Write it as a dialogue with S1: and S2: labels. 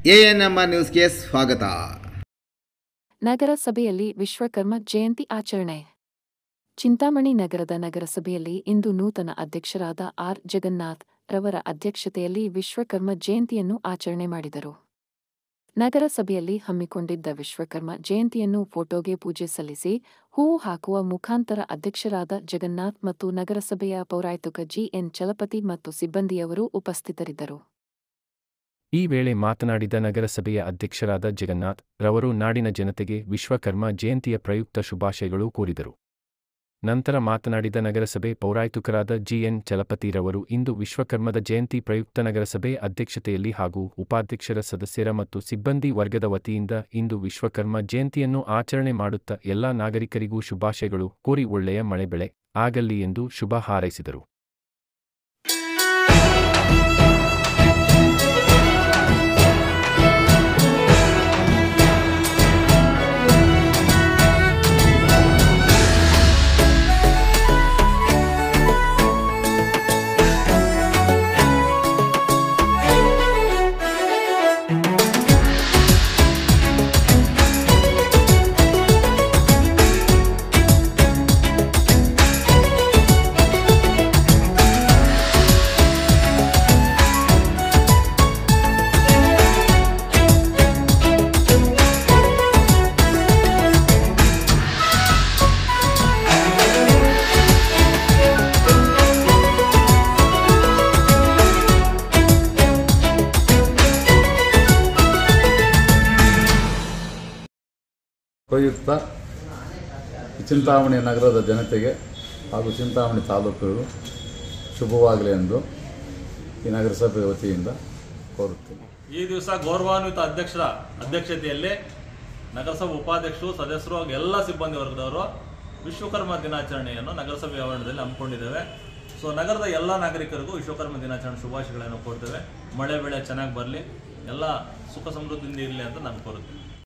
S1: ANMR ನ್ಯೂಸ್ಗೆ ಸ್ವಾಗತ
S2: ನಗರಸಭೆಯಲ್ಲಿ ವಿಶ್ವಕರ್ಮ ಜಯಂತಿ ಆಚರಣೆ ಚಿಂತಾಮಣಿ ನಗರದ ನಗರಸಭೆಯಲ್ಲಿ ಇಂದು ನೂತನ ಅಧ್ಯಕ್ಷರಾದ ಆರ್ ಜಗನ್ನಾಥ್ ರವರ ಅಧ್ಯಕ್ಷತೆಯಲ್ಲಿ ವಿಶ್ವಕರ್ಮ ಜಯಂತಿಯನ್ನು ಆಚರಣೆ ಮಾಡಿದರು ನಗರಸಭೆಯಲ್ಲಿ ಹಮ್ಮಿಕೊಂಡಿದ್ದ ವಿಶ್ವಕರ್ಮ ಜಯಂತಿಯನ್ನು ಫೋಟೋಗೆ ಪೂಜೆ ಸಲ್ಲಿಸಿ ಹೂವು ಹಾಕುವ ಮುಖಾಂತರ ಅಧ್ಯಕ್ಷರಾದ ಜಗನ್ನಾಥ್ ಮತ್ತು ನಗರಸಭೆಯ ಪೌರಾಯುಕ್ತ ಜಿಎನ್ ಚಲಪತಿ ಮತ್ತು ಸಿಬ್ಬಂದಿಯವರು ಉಪಸ್ಥಿತರಿದ್ದರು
S3: ಈ ವೇಳೆ ಮಾತನಾಡಿದ ನಗರಸಭೆಯ ಅಧ್ಯಕ್ಷರಾದ ಜಗನ್ನಾಥ್ ರವರು ನಾಡಿನ ಜನತೆಗೆ ವಿಶ್ವಕರ್ಮ ಜಯಂತಿಯ ಪ್ರಯುಕ್ತ ಶುಭಾಶಯಗಳು ಕೋರಿದರು ನಂತರ ಮಾತನಾಡಿದ ನಗರಸಭೆ ಪೌರಾಯುಕ್ತರಾದ ಜಿಎನ್ ಚಲಪತಿರವರು ಇಂದು ವಿಶ್ವಕರ್ಮದ ಜಯಂತಿ ಪ್ರಯುಕ್ತ ನಗರಸಭೆ ಅಧ್ಯಕ್ಷತೆಯಲ್ಲಿ ಹಾಗೂ ಉಪಾಧ್ಯಕ್ಷರ ಸದಸ್ಯರ ಮತ್ತು ಸಿಬ್ಬಂದಿ ವರ್ಗದ ವತಿಯಿಂದ ಇಂದು ವಿಶ್ವಕರ್ಮ ಜಯಂತಿಯನ್ನು ಆಚರಣೆ ಮಾಡುತ್ತಾ ಎಲ್ಲಾ ನಾಗರಿಕರಿಗೂ ಶುಭಾಶಯಗಳು ಕೋರಿ ಒಳ್ಳೆಯ ಮಳೆ ಬೆಳೆ ಆಗಲಿ ಎಂದು ಶುಭ ಹಾರೈಸಿದರು
S4: ಪ್ರಯುಕ್ತ ಚಿಂತಾಮಣಿ ನಗರದ ಜನತೆಗೆ ಹಾಗೂ ಚಿಂತಾಮಣಿ ತಾಲೂಕುಗಳು ಶುಭವಾಗಲಿ ಎಂದು ಈ ನಗರಸಭೆ ವತಿಯಿಂದ ಕೋರುತ್ತೇನೆ
S5: ಈ ದಿವಸ ಗೌರವಾನ್ವಿತ ಅಧ್ಯಕ್ಷರ ಅಧ್ಯಕ್ಷತೆಯಲ್ಲಿ ನಗರಸಭೆ ಉಪಾಧ್ಯಕ್ಷರು ಸದಸ್ಯರು ಹಾಗೂ ಎಲ್ಲ ಸಿಬ್ಬಂದಿ ವರ್ಗದವರು ವಿಶ್ವಕರ್ಮ ದಿನಾಚರಣೆಯನ್ನು ನಗರಸಭೆ ಆವರಣದಲ್ಲಿ ಹಮ್ಮಿಕೊಂಡಿದ್ದೇವೆ ಸೊ ನಗರದ ಎಲ್ಲ ನಾಗರಿಕರಿಗೂ ವಿಶ್ವಕರ್ಮ ದಿನಾಚರಣೆ ಶುಭಾಶಯಗಳನ್ನು ಕೋರ್ತೇವೆ ಮಳೆ ಬೆಳೆ ಚೆನ್ನಾಗಿ ಬರಲಿ ಎಲ್ಲ ಸುಖ ಸಮೃದ್ಧಿಯಿಂದ ಇರಲಿ ಅಂತ ನಾನು ಕೋರುತ್ತೇನೆ